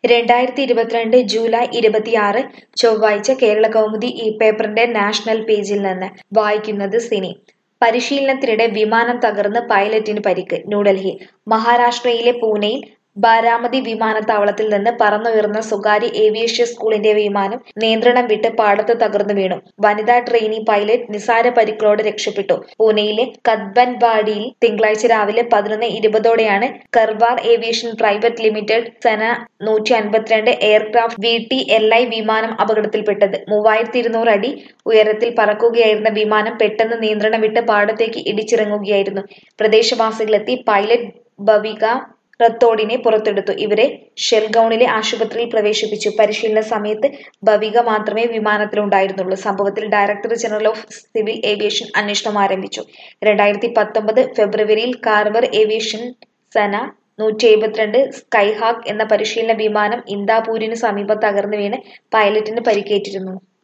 രണ്ടായിരത്തി ഇരുപത്തിരണ്ട് ജൂലൈ ഇരുപത്തിയാറ് ചൊവ്വാഴ്ച കേരള കൗമുദി ഈ പേപ്പറിന്റെ നാഷണൽ പേജിൽ നിന്ന് വായിക്കുന്നത് സിനി പരിശീലനത്തിനിടെ വിമാനം തകർന്ന് പൈലറ്റിന് പരിക്ക് ന്യൂഡൽഹി മഹാരാഷ്ട്രയിലെ പൂനെയിൽ ബാരാമതി വിമാനത്താവളത്തിൽ നിന്ന് പറന്നുയർന്ന സ്വകാര്യ ഏവിയേഷൻ സ്കൂളിന്റെ വിമാനം നിയന്ത്രണം വിട്ട് പാടത്ത് തകർന്നു വീണു വനിതാ ട്രെയിനി പൈലറ്റ് നിസാര പരിക്കുകളോടെ രക്ഷപ്പെട്ടു പൂനെയിലെ കദ്ബൻവാഡിയിൽ തിങ്കളാഴ്ച രാവിലെ പതിനൊന്ന് ഇരുപതോടെയാണ് Karver aviation private limited Cessna നൂറ്റി അൻപത്തിരണ്ട് aircraft V T L I വിമാനം അപകടത്തിൽപ്പെട്ടത് മൂവായിരത്തി ഇരുന്നൂറ് അടി ഉയരത്തിൽ പറക്കുകയായിരുന്ന വിമാനം പെട്ടെന്ന് നിയന്ത്രണം വിട്ട് പാടത്തേക്ക് ഇടിച്ചിറങ്ങുകയായിരുന്നു പ്രദേശവാസികളെത്തി പൈലറ്റ് ബവിക റത്തോഡിനെ പുറത്തെടുത്തു ഇവരെ ഷെൽഗൌണിലെ ആശുപത്രിയിൽ പ്രവേശിപ്പിച്ചു പരിശീലന സമയത്ത് ബവിക മാത്രമേ വിമാനത്തിലുണ്ടായിരുന്നുള്ളൂ സംഭവത്തിൽ director general of civil aviation അന്വേഷണം ആരംഭിച്ചു രണ്ടായിരത്തി പത്തൊമ്പത് ഫെബ്രുവരിയിൽ കാർവർ ഏവിയേഷൻ സന നൂറ്റി എഴുപത്തിരണ്ട് സ്കൈഹാക്ക് എന്ന പരിശീലന വിമാനം ഇന്ദാപൂരിന് സമീപം തകർന്നു വീണ് പൈലറ്റിന് പരിക്കേറ്റിരുന്നു